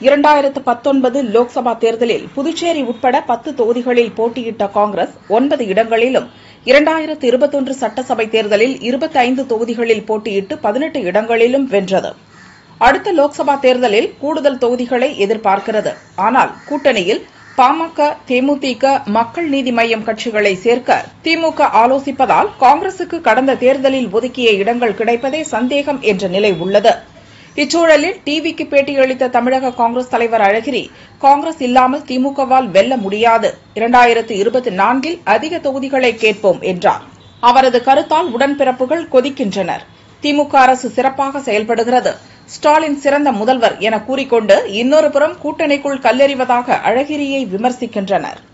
இரண்டாயிரத்து பத்தொன்பது லோக்சபா தேர்தலில் புதுச்சேரி உட்பட பத்து தொகுதிகளில் போட்டியிட்ட காங்கிரஸ் ஒன்பது இடங்களிலும் இரண்டாயிரத்து இருபத்தொன்று சட்டசபை தேர்தலில் இருபத்தைந்து தொகுதிகளில் போட்டியிட்டு பதினெட்டு இடங்களிலும் வென்றது அடுத்த லோக்சபா தேர்தலில் கூடுதல் தொகுதிகளை எதிர்பார்க்கிறது ஆனால் கூட்டணியில் பாமக தேமுதிக மக்கள் நீதி மய்யம் கட்சிகளை சேர்க்க திமுக ஆலோசிப்பதால் காங்கிரசுக்கு கடந்த தேர்தலில் ஒதுக்கிய இடங்கள் கிடைப்பதே சந்தேகம் என்ற நிலை உள்ளது இச்சூழலில் டிவிக்கு பேட்டியளித்த தமிழக காங்கிரஸ் தலைவர் அழகிரி காங்கிரஸ் இல்லாமல் திமுகவால் வெல்ல முடியாது இரண்டாயிரத்து இருபத்தி நான்கில் அதிக தொகுதிகளை கேட்போம் என்றார் அவரது கருத்தால் உடன்பிறப்புகள் கொதிக்கின்றனர் திமுக அரசு சிறப்பாக செயல்படுகிறது ஸ்டாலின் சிறந்த முதல்வர் என கூறிக்கொண்டு இன்னொரு புறம் கூட்டணிக்குள் கல்லெறிவதாக அழகிரியை விமர்சிக்கின்றனர்